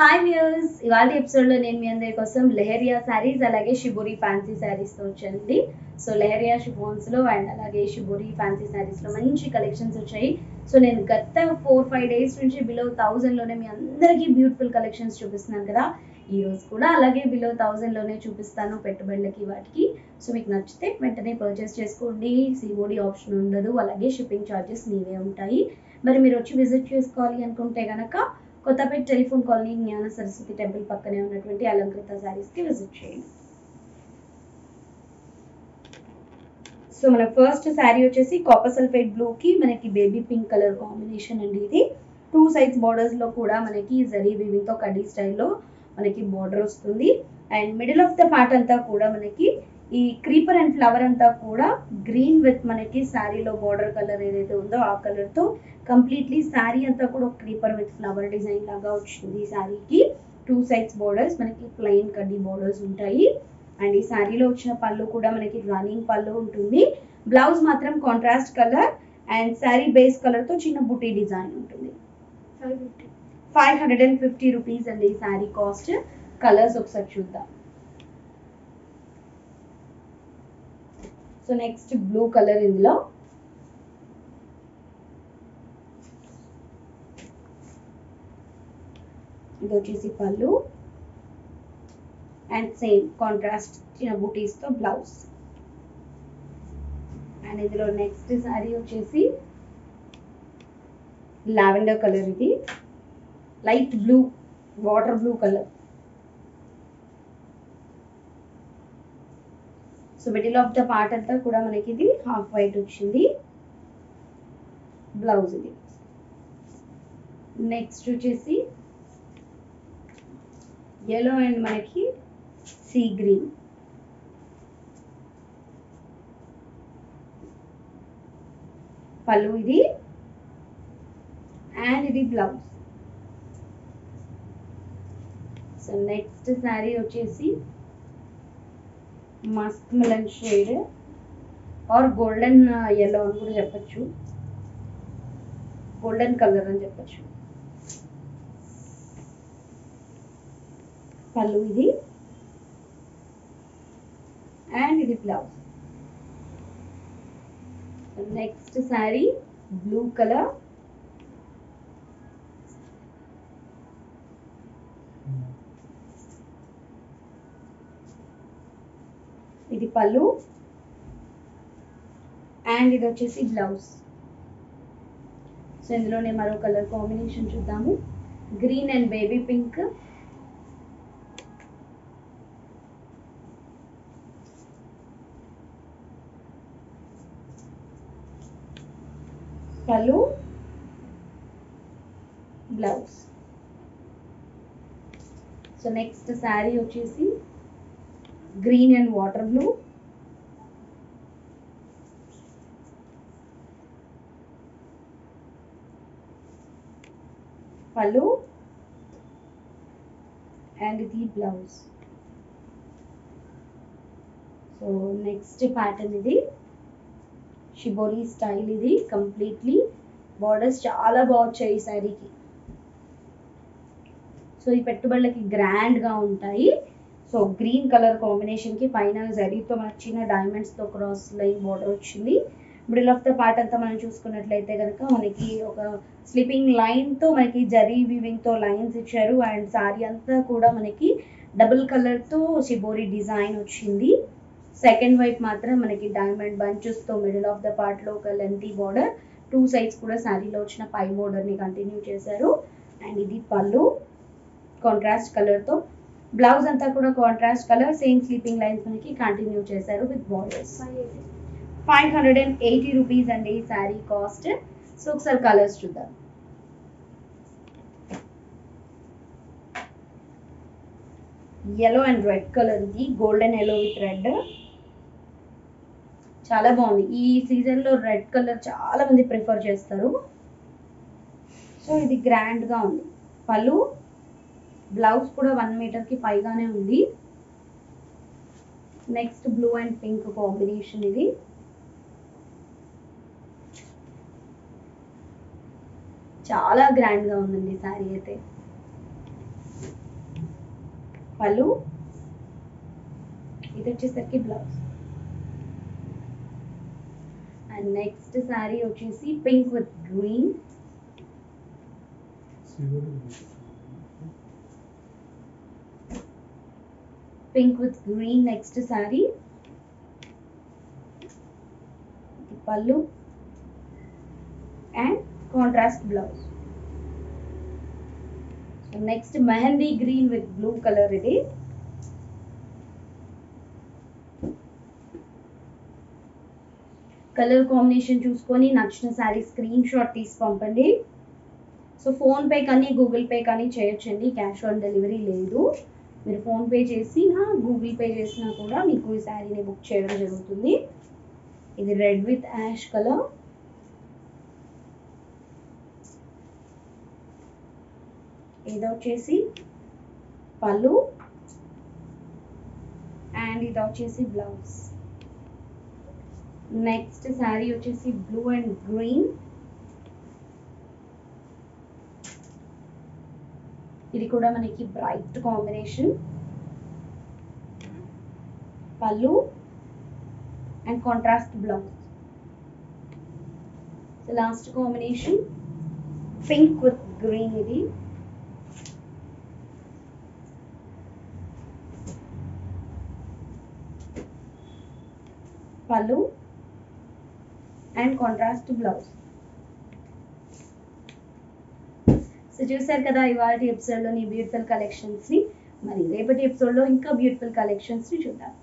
hi viewers ఇవాళ ఎపిసోడ్లో నేను మీ అందరి కోసం లెహరియా శారీస్ అలాగే షిబోరి ఫ్యాన్సీ శారీస్తో వచ్చానండి సో లెహరియా షిఫోన్స్లో అండ్ అలాగే షిబోరి ఫ్యాన్సీ శారీస్లో మంచి కలెక్షన్స్ వచ్చాయి సో నేను గత ఫోర్ ఫైవ్ డేస్ నుంచి బిలో థౌజండ్లోనే మీ అందరికీ బ్యూటిఫుల్ కలెక్షన్స్ చూపిస్తున్నాను కదా ఈ రోజు కూడా అలాగే బిలో థౌజండ్లోనే చూపిస్తాను పెట్టుబడులకి వాటికి సో మీకు నచ్చితే వెంటనే పర్చేస్ చేసుకోండి సిఓడి ఆప్షన్ ఉండదు అలాగే షిప్పింగ్ ఛార్జెస్ మీవే ఉంటాయి మరి మీరు వచ్చి విజిట్ చేసుకోవాలి అనుకుంటే కనుక కొత్తపేట టెలిఫోన్ కాలనీ జ్ఞాన సరస్వతి టెంపుల్ పక్కనే ఉన్నటువంటి అలంకృత శారీస్కి విజిట్ చేయండి సో మన ఫస్ట్ శారీ వచ్చేసి కాపర్ సల్ఫేట్ బ్లూకి మనకి బేబీ పింక్ కలర్ కాంబినేషన్ అండి ఇది టూ సైడ్స్ బార్డర్స్లో కూడా మనకి జరీ వీవింగ్తో కడీ స్టైల్లో మనకి బార్డర్ వస్తుంది and middle of the part అంతా కూడా మనకి ఈ క్రీపర్ అండ్ ఫ్లవర్ అంతా కూడా గ్రీన్ విత్ మనకి శారీలో బార్డర్ కలర్ ఏదైతే ఉందో ఆ కలర్తో కంప్లీట్లీ శారీ అంతా కూడా ఒక క్రీపర్ విత్ ఫ్లవర్ డిజైన్ లాగా వచ్చింది ఈ శారీకి టూ సైడ్స్ బార్డర్స్ మనకి ప్లెయిన్ కడ్డీ బార్డర్స్ ఉంటాయి అండ్ ఈ శారీలో వచ్చిన పళ్ళు కూడా మనకి రన్నింగ్ పళ్ళు ఉంటుంది బ్లౌజ్ మాత్రం contrast colour and sari base కలర్తో చిన్న బుటీ డిజైన్ ఉంటుంది five hundred and fifty rupees అండి ఈ శారీ కాస్ట్ కలర్స్ ఒకసారి చూద్దాం సో నెక్స్ట్ బ్లూ కలర్ ఇందులో ఇది వచ్చేసి పళ్ళు అండ్ సేమ్ కాంట్రాస్ట్ చిన్న బూటీస్తో బ్లౌజ్ అండ్ ఇందులో నెక్స్ట్ శారీ వచ్చేసి లావెండర్ కలర్ ఇది light blue water blue colour so middle of the part అంతా కూడా మనకి ఇది హాఫ్ వైట్ వచ్చింది బ్లౌజ్ ఇది నెక్స్ట్ వచ్చేసి ఎల్లో అండ్ మనకి సీ గ్రీన్ పళ్ళు ఇది అండ్ ఇది బ్లౌజ్ సో నెక్స్ట్ శారీ వచ్చేసి musk melon shade or golden yellow అని కూడా చెప్పచ్చు గోల్డెన్ కలర్ అని చెప్పచ్చు పళ్ళు ఇది అండ్ ఇది blouse next sari blue colour ఇది పళ్ళు అండ్ ఇది వచ్చేసి బ్లౌజ్ సో ఇందులోనే మరో కలర్ కాంబినేషన్ చూద్దాము గ్రీన్ అండ్ బేబీ పింక్ పళ్ళు బ్లౌజ్ సో నెక్స్ట్ శారీ వచ్చేసి గ్రీన్ అండ్ వాటర్ బ్లూ పళ్ళు అండ్ ఇది బ్లౌజ్ సో నెక్స్ట్ ప్యాటర్న్ ఇది షిబోరి స్టైల్ ఇది కంప్లీట్లీ బార్డర్స్ చాలా బాగుంటాయి ఈ శారీకి సో ఈ పెట్టుబడులకి గ్రాండ్గా ఉంటాయి సో గ్రీన్ కలర్ కాంబినేషన్కి పైన జరీతో మనకు చిన్న డైమండ్స్తో క్రాస్ లైన్ బార్డర్ వచ్చింది మిడిల్ ఆఫ్ ద పార్ట్ అంతా మనం చూసుకున్నట్లయితే కనుక మనకి ఒక స్లిప్పింగ్ లైన్తో మనకి జరీ వీవింగ్తో లైన్స్ ఇచ్చారు అండ్ సారీ అంతా కూడా మనకి డబుల్ కలర్తో షిబోరి డిజైన్ వచ్చింది సెకండ్ వైపు మాత్రం మనకి డైమండ్ బంచెస్తో మిడిల్ ఆఫ్ ద పార్ట్లో ఒక లెంతీ బార్డర్ టూ సైడ్స్ కూడా శారీలో వచ్చిన పై బార్డర్ని కంటిన్యూ చేశారు అండ్ ఇది పళ్ళు కాంట్రాస్ట్ కలర్తో బ్లౌజ్ అంతా కూడా contrast colour same sleeping lines మనకి కంటిన్యూ చేశారు with borders five hundred and eighty rupees అండి ఈ శారీ కాస్ట్ సో ఒకసారి కలర్స్ చూద్దాం ఎల్లో అండ్ రెడ్ కలర్ ఇది గోల్డెన్ ఎల్లో విత్ రెడ్ చాలా బాగుంది ఈ సీజన్లో రెడ్ కలర్ చాలా మంది ప్రిఫర్ చేస్తారు సో ఇది గ్రాండ్గా ఉంది పళ్ళు బ్లౌజ్ కూడా వన్ మీటర్కి పైగానే ఉంది next blue and pink combination ఇది చాలా గ్రాండ్గా ఉందండి శారీ అయితే పళ్ళు ఇది వచ్చేసరికి బ్లౌజ్ అండ్ నెక్స్ట్ శారీ వచ్చేసి pink with green pink with green next sari పళ్ళు and contrast blouse next mehndi green with blue colour ఇది కలర్ కాంబినేషన్ చూసుకొని నచ్చిన శారీ స్క్రీన్ షాట్ తీసి పంపండి సో ఫోన్ పే కానీ గూగుల్ పే కానీ చేయొచ్చండి క్యాష్ ఆన్ డెలివరీ లేదు మీరు ఫోన్ పే చేసి గూగుల్ పే చేసినా కూడా మీకు ఈ శారీని బుక్ చేయడం జరుగుతుంది ఇది రెడ్ విత్ యాష్ కలర్ ఇది వచ్చేసి పళ్ళు అండ్ ఇది వచ్చేసి బ్లౌజ్ నెక్స్ట్ శారీ వచ్చేసి బ్లూ అండ్ గ్రీన్ ఇది కూడా మనకి బ్రైట్ కాంబినేషన్ పళ్ళు and contrast blouse last combination pink with green ఇది పళ్ళు అండ్ కాంట్రాస్ట్ బ్లౌజ్ సో చూసారు కదా ఇవాళ ఎపిసోడ్లోని బ్యూటిఫుల్ కలెక్షన్స్ని మరి రేపటి ఎపిసోడ్లో ఇంకా బ్యూటిఫుల్ కలెక్షన్స్ని చూద్దాం